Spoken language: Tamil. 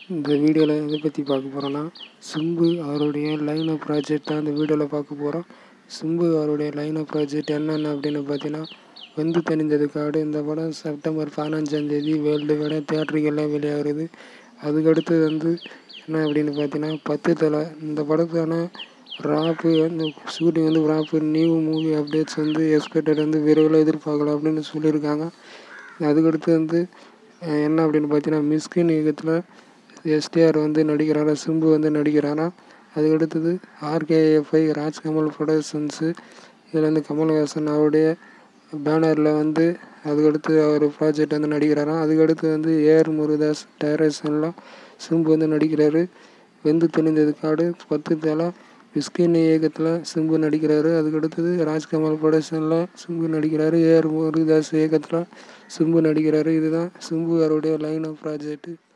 இந்த வீடியோவில் எதை பற்றி பார்க்க போகிறோன்னா சிம்பு அவருடைய லைன் அப் ப்ராஜெக்ட் தான் இந்த வீடியோவில் பார்க்க போகிறோம் சிம்பு அவருடைய லைன் அப் ப்ராஜெக்ட் என்னென்ன அப்படின்னு பார்த்தீங்கன்னா வெந்து தணிந்தது காடு இந்த படம் செப்டம்பர் பதினஞ்சாந்தேதி வேர்ல்டு விட தேட்டருக்கெல்லாம் வெளியாகிறது அதுக்கடுத்து வந்து என்ன அப்படின்னு பார்த்தீங்கன்னா பத்து தலை இந்த படத்தான ராப்பு வந்து ஷூட்டிங் வந்து ராப்பு நியூ மூவி அப்டேட்ஸ் வந்து எக்ஸ்பெக்டட் வந்து விரைவில் எதிர்பார்க்கலாம் அப்படின்னு சொல்லியிருக்காங்க அதுக்கடுத்து வந்து அஹ், என்ன அப்படின்னு பார்த்தீங்கன்னா மிஸ்கின் இயக்கத்தில் எஸ்டிஆர் வந்து நடிக்கிறாரா சிம்பு வந்து நடிக்கிறாரா அதுக்கடுத்தது ஆர்கேஎஃப்ஐ ராஜ்கமல் ப்ரொடக்ஷன்ஸு இதில் வந்து கமல்ஹாசன் அவருடைய பேனரில் வந்து அதுக்கடுத்து அவர் ப்ராஜெக்ட் வந்து நடிக்கிறாராம் அதுக்கடுத்து வந்து ஏஆர் முருகதாஸ் டைரக்ஷன்லாம் சிம்பு வந்து நடிக்கிறாரு வெந்து துணிந்தது காடு பத்து தலை மிஸ்கின் இயக்கத்தில் சிம்பு நடிக்கிறாரு அதுக்கடுத்தது ராஜ்கமல் ப்ரொடக்ஷனில் சிம்பு நடிக்கிறாரு ஏஆர் முருகதாஸ் இயக்கத்தில் சிம்பு நடிக்கிறாரு இதுதான் சிம்பு அவருடைய லைன் ஆஃப் ப்ராஜெக்ட்டு